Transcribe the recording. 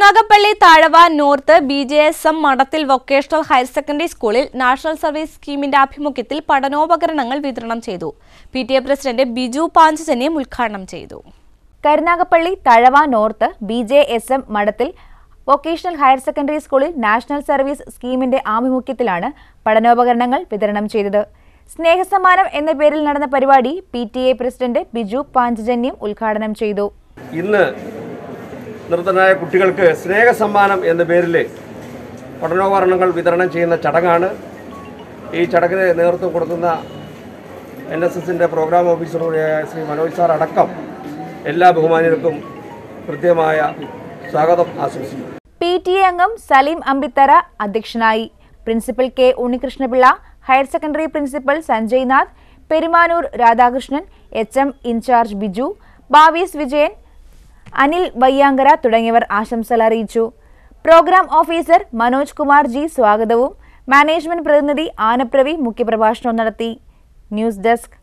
Karunagappally Thazhava north B J S M Madathil vocational higher secondary സ്കൂളിൽ national service സ്കീമിന്റെ ആഭിമുഖ്യത്തിൽ പഠനോപകരണങ്ങൾ വിതരണം ചെയ്തു P T A president Biju Panchajanyam ഉദ്ഘാടനം ചെയ്തു Karunagappally Thazhava north B J S M Madathil vocational higher secondary സ്കൂളിൽ നാഷണൽ സർവീസ് സ്കീമിന്റെ ആഭിമുഖ്യത്തിലാണ് പഠനോപകരണങ്ങൾ വിതരണം ചെയ്തത് സ്നേഹസമ്മാനം എന്ന പേരിൽ നടന്ന പരിപാടി P T A president Biju Panchajanyam ഉദ്ഘാടനം ചെയ്തു ഇന്ന് നിർത്തനായ കുട്ടികൾക്ക് സ്നേഹസമ്മാനം എന്ന പേരിൽ പഠനോപകരണങ്ങൾ വിതരണം ചെയ്യുന്ന ചടങ്ങാണ് ഈ ചടങ്ങിന് നേതൃത്വം കൊടുക്കുന്ന എൻ എസ് എസിൻ്റെ പ്രോഗ്രാം ഓഫീസറുമായ ശ്രീ മനോജ് സാർ അടക്കം എല്ലാ ബഹുമാനികർക്കും കൃത്യമായ സ്വാഗതം ആശംസിക്കുന്നു പി ടി എ അംഗം സലീം അമ്പിത്തറ അധ്യക്ഷനായി principal K Unnikrishnapillai higher secondary principal Sanjay Nath Perumanoor Radhakrishnan H M incharge Biju Bhavees Vijayan Anil Vayyankara തുടങ്ങിയവർ ആശംസകൾ അറിയിച്ചു programme officer Manoj Kumar G സ്വാഗതവും മാനേജ്മെന്റ് പ്രതിനിധി ആനപ്രവി മുഖ്യപ്രഭാഷണവും നടത്തി ന്യൂസ് ഡെസ്ക്